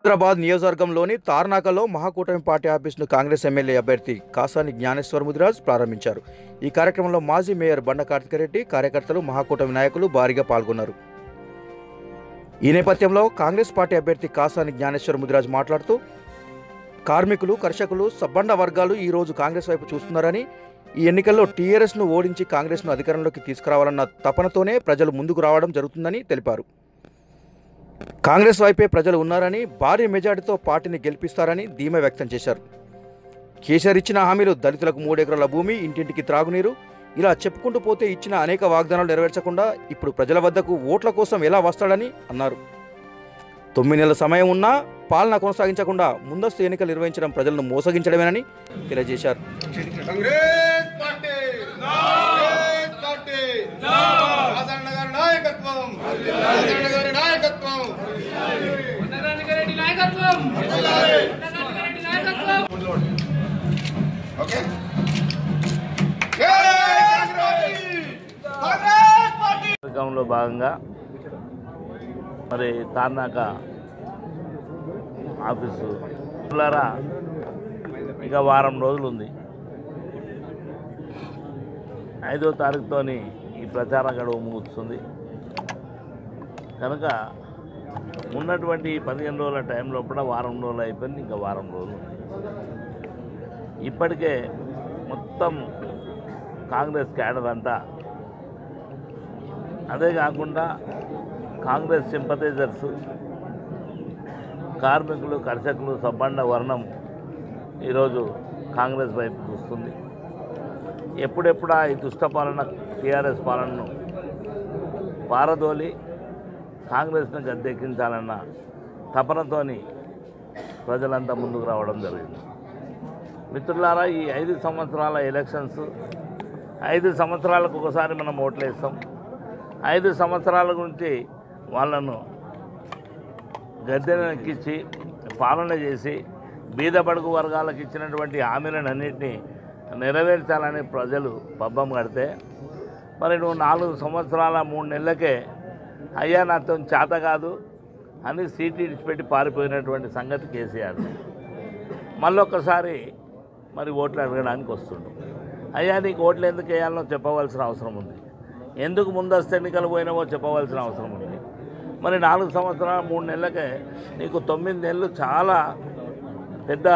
హైదరాబాద్ నియోజకవర్గంలోని తార్నాకలో మహాకూటమి party ఆఫీసును Congress MLA అభ్యర్థి కాసాని జ్ఞానేశ్వర ముదిరాజ్ ప్రారంభించారు ఈ కార్యక్రమంలో మాజీ మేయర్ బండ కార్తికరెడ్డి కార్యకర్తలు మహాకూటమి నాయకులు భారీగా పాల్గొన్నారు ఈ నేపథ్యంలో కాంగ్రెస్ పార్టీ అభ్యర్థి కాసాని జ్ఞానేశ్వర ముదిరాజ్ మాట్లాడుతూ కార్మికులు కర్షకులు సబ్బండ వర్గాలు ఈ రోజు కాంగ్రెస్ వైపు చూస్తున్నారని ఈ ఎన్నికల్లో టీఆర్ఎస్ను ఓడించి కాంగ్రెస్ను అధికారంలోకి తీసుకురావాలన్న తపనతోనే ప్రజలు ముందుకు రావడం జరుగుతుందని తెలిపారు కాంగ్రెస్ వైపే ప్రజలు ఉన్నారని భారీ మెజార్టీతో పార్టీని గెలిపిస్తారని ధీమా వ్యక్తం చేశారు కేసీఆర్ ఇచ్చిన హామీలు దళితులకు మూడెకరాల భూమి ఇంటింటికి త్రాగునీరు ఇలా చెప్పుకుంటూ పోతే ఇచ్చిన అనేక వాగ్దానాలు నెరవేర్చకుండా ఇప్పుడు ప్రజల వద్దకు ఓట్ల కోసం ఎలా వస్తాడని అన్నారు తొమ్మిది నెలల సమయం ఉన్నా పాలన కొనసాగించకుండా ముందస్తు ఎన్నికలు నిర్వహించడం ప్రజలను మోసగించడమేనని తెలియజేశారు కాంగ్రెస్ పార్టీ కాంగ్రెస్ పార్టీ రాజన్న గారి నాయకత్వం రాజన్న గారి నాయకత్వం రెడ్డి నాయకత్వం రెడ్డి నాయకత్వం ఓకే కాంగ్రెస్ పార్టీ కార్యక్రమంలో భాగంగా మరి తార్నాక ఆఫీసు పిల్లరా ఇక వారం రోజులు ఉంది ఐదో తారీఖుతోని ఈ ప్రచార గడువు ముగుస్తుంది కనుక ఉన్నటువంటి ఈ పదిహేను రోజుల టైం లోపల వారం రోజులు అయిపోయింది ఇంకా వారం రోజులు ఉంది ఇప్పటికే మొత్తం కాంగ్రెస్ క్యాడర్ అంతా అదే కాకుండా కాంగ్రెస్ సింపథైజర్స్ కార్మికులు కర్షకులు సబ్బండ వర్ణం ఈరోజు కాంగ్రెస్ వైపు చూస్తుంది ఎప్పుడెప్పుడా ఈ దుష్టపాలన టీఆర్ఎస్ పాలనను పారదోలి కాంగ్రెస్ను గద్దెక్కించాలన్న తపనతోని ప్రజలంతా ముందుకు రావడం జరిగింది మిత్రులారా ఈ ఐదు సంవత్సరాల ఎలక్షన్స్ ఐదు సంవత్సరాలకు ఒకసారి మనం ఓట్లేస్తాం ఐదు సంవత్సరాల గురించి వాళ్ళను గద్దెను ఎక్కించి పాలన చేసి బీద బడుగు వర్గాలకు ఇచ్చినటువంటి హామీలను అన్నింటినీ నెరవేర్చాలని ప్రజలు పబ్బం కడితే మరి నువ్వు నాలుగు సంవత్సరాల మూడు నెలలకే అయ్యా నాతో చేత కాదు అని సీటీ ఇడిచిపెట్టి పారిపోయినటువంటి సంగతి కేసీఆర్ మళ్ళొక్కసారి మరి ఓట్లు అడగడానికి వస్తుండు అయ్యా నీకు ఓట్లు ఎందుకు వేయాలనో చెప్పవలసిన అవసరం ఉంది ఎందుకు ముందస్తు ఎన్నికలు పోయినావో చెప్పవలసిన అవసరం ఉంది మరి నాలుగు సంవత్సరాల మూడు నెలలకే నీకు తొమ్మిది నెలలు చాలా పెద్ద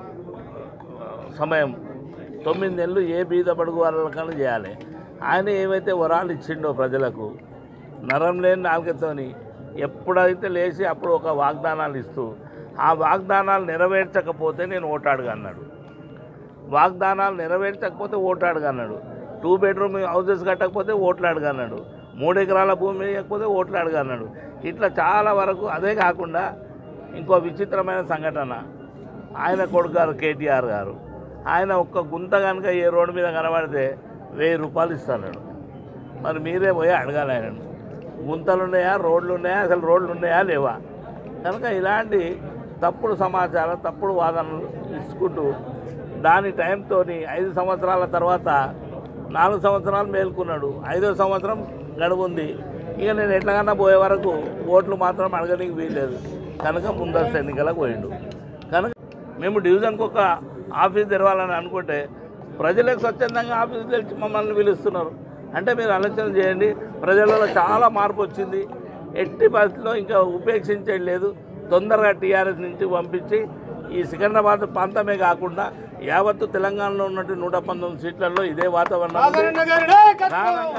ఆ, సమయం తొమ్మిది నెలలు ఏ బీద బడుగు వాళ్ళకన్నా చేయాలి ఆయన ఏవైతే వరాలు ఇచ్చిండో ప్రజలకు నరం లేని నాలుకతోని ఎప్పుడైతే లేచి అప్పుడు ఒక వాగ్దానాలు ఇస్తూ ఆ వాగ్దానాలు నెరవేర్చకపోతే నేను ఓటాడుగా అన్నాడు వాగ్దానాలు నెరవేర్చకపోతే ఓట్లాడుగా అన్నాడు టూ బెడ్రూమ్ హౌసెస్ కట్టకపోతే ఓట్లాడుగా అన్నాడు మూడు ఎకరాల భూమి వేయకపోతే ఓట్లాడుగా అన్నాడు ఇట్లా చాలా వరకు అదే కాకుండా ఇంకో విచిత్రమైన సంఘటన ఆయన కొడుకు గారు కేటీఆర్ గారు ఆయన ఒక్క గుంత కనుక ఏ రోడ్డు మీద కనబడితే వెయ్యి రూపాయలు ఇస్తాడు మరి మీరే పోయి అడగాలి ఆయనను గుంతలు ఉన్నాయా రోడ్లు ఉన్నాయా అసలు రోడ్లు ఉన్నాయా లేవా కనుక ఇలాంటి తప్పుడు సమాచారం తప్పుడు వాదనలు ఇచ్చుకుంటూ దాని టైంతో ఐదు సంవత్సరాల తర్వాత నాలుగు సంవత్సరాలు మేల్కొన్నాడు ఐదో సంవత్సరం గడువు ఉంది ఇక నేను ఎట్లాగన్నా పోయే వరకు ఓట్లు మాత్రం అడగడానికి వీల్లేదు కనుక ముందస్తు ఎన్నికలకు పోయిండు కనుక మేము డివిజన్కి ఒక ఆఫీస్ తెరవాలని అనుకుంటే ప్రజలకు స్వచ్ఛందంగా ఆఫీస్ తెరిచి మమ్మల్ని పిలుస్తున్నారు అంటే మీరు ఆలోచన చేయండి ప్రజలలో చాలా మార్పు వచ్చింది ఎట్టి పరిస్థితిలో ఇంకా ఉపేక్షించేది లేదు తొందరగా టీఆర్ఎస్ నుంచి పంపించి ఈ సికింద్రాబాద్ ప్రాంతమే కాకుండా యావత్తు తెలంగాణలో ఉన్నట్టు నూట పంతొమ్మిది సీట్లలో ఇదే వాతావరణం ఉంది. రాజన్న గారి నాయకత్వం కారణంగా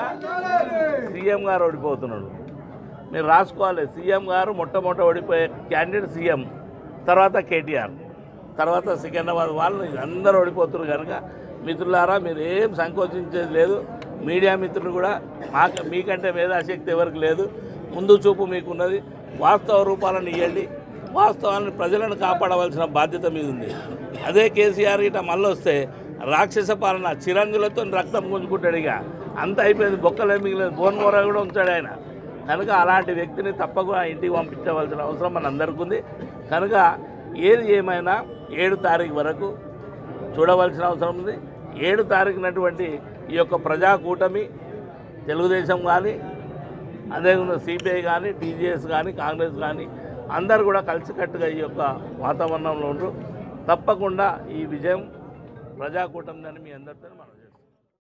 సీఎం గారు ఓడిపోతున్నాడు మీరు రాసుకోవాలి సీఎం గారు మొట్టమొదట ఓడిపోయే క్యాండిడేట్ సీఎం తర్వాత కేటీఆర్ తర్వాత సికింద్రాబాద్ వాళ్ళు అందరూ ఓడిపోతున్నారు కనుక మిత్రులారా మీరు ఏం సంకోచించేది లేదు మీడియా మిత్రులు కూడా మాకు మీకంటే మేధాశక్తి ఎవరికి లేదు ముందు చూపు మీకున్నది వాస్తవ రూపాలను ఇవ్వండి వాస్తవాన్ని ప్రజలను కాపాడవలసిన బాధ్యత మీద ఉంది అదే కేసీఆర్ ఇట మళ్ళీ వస్తే రాక్షస పాలన చిరంజులతో రక్తం గుంజుకుంటాడు ఇక అంత అయిపోయింది బొక్కలే మిగిలేదు బోన్ మోర కూడా ఉంచాడు ఆయన కనుక అలాంటి వ్యక్తిని తప్పకుండా ఇంటికి పంపించవలసిన అవసరం మన అందరికీ ఉంది కనుక ఏది ఏమైనా ఏడు తారీఖు వరకు చూడవలసిన అవసరం ఉంది ఏడు తారీఖునటువంటి ఈ యొక్క ప్రజా కూటమి తెలుగుదేశం కానీ అదేవిధంగా సిపిఐ కానీ టీజీఎస్ కానీ కాంగ్రెస్ కానీ అందరు కూడా కలిసికట్టుగా ఈ యొక్క వాతావరణంలో ఉండరు తప్పకుండా ఈ విజయం ప్రజాకూటమిదని మీ అందరితో మనం